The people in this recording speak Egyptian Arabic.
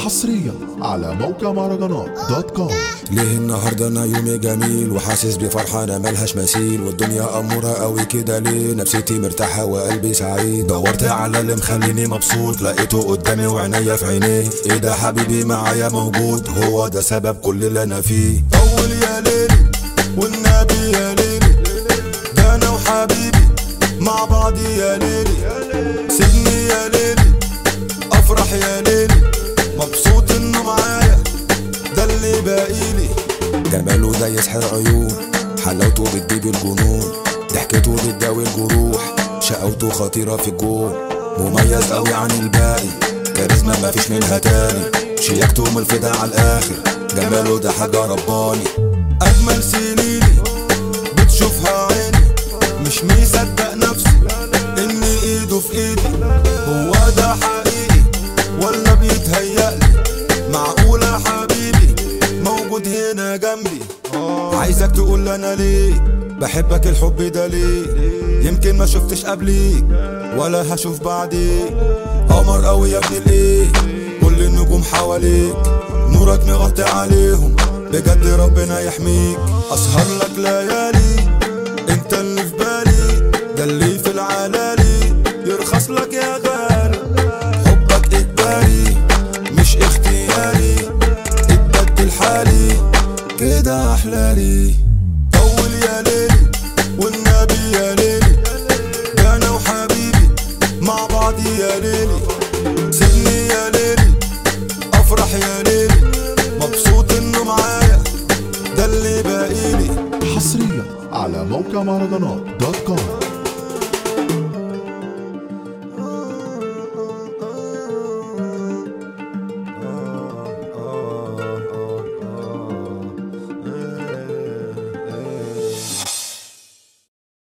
حصريا على موقع مهرجانات دوت كوم ليه النهارده انا يومي جميل وحاسس بفرحه انا ملهاش مثيل والدنيا اموره قوي كده ليه نفسيتي مرتاحه وقلبي سعيد دورت على اللي مخليني مبسوط لقيته قدامي وعينيا في عينيه ايه ده حبيبي معايا موجود هو ده سبب كل اللي انا فيه طول يا ليلي والنبي يا ليلي ده انا وحبيبي مع بعض يا ليلي سيبني يا ليلي افرح يا ليلي مبسوط انه معايا ده اللي باقيلي جماله ده يسحر عيون حلاوته بتجيب الجنون ضحكته بتداوي الجروح شقاوته خطيرة في الجون مميز قوي عن الباقي كاريزما مفيش منها تاني شياكته ملفتة على الاخر جماله ده حاجة رباني اجمل سنيني بتشوفها عيني مش مصدق نفسي ان ايده في ايدي هو ده حقيقي ولا بيتهيألي معقولة حبيبي موجود هنا جنبي عايزك تقول انا ليه بحبك الحب ده ليه يمكن ما شفتش قبليك ولا هشوف بعديك قمر قوي يا ابن الايه كل النجوم حواليك نورك مغطي عليهم بجد ربنا يحميك اسهر لك ليالي انت اللي في بالي ده اللي في العلالي يرخص لك يا غالي حبك اجباري مش اختياري اتبدل حالي كده احلالي طول يا ليلي والنبي يا ليلي ده انا وحبيبي مع بعض يا ليلي سيبني يا ليلي افرح يا ليلي مبسوط انه معايا ده اللي باقيلي حصريا على موقع مهرجانات دوت كوم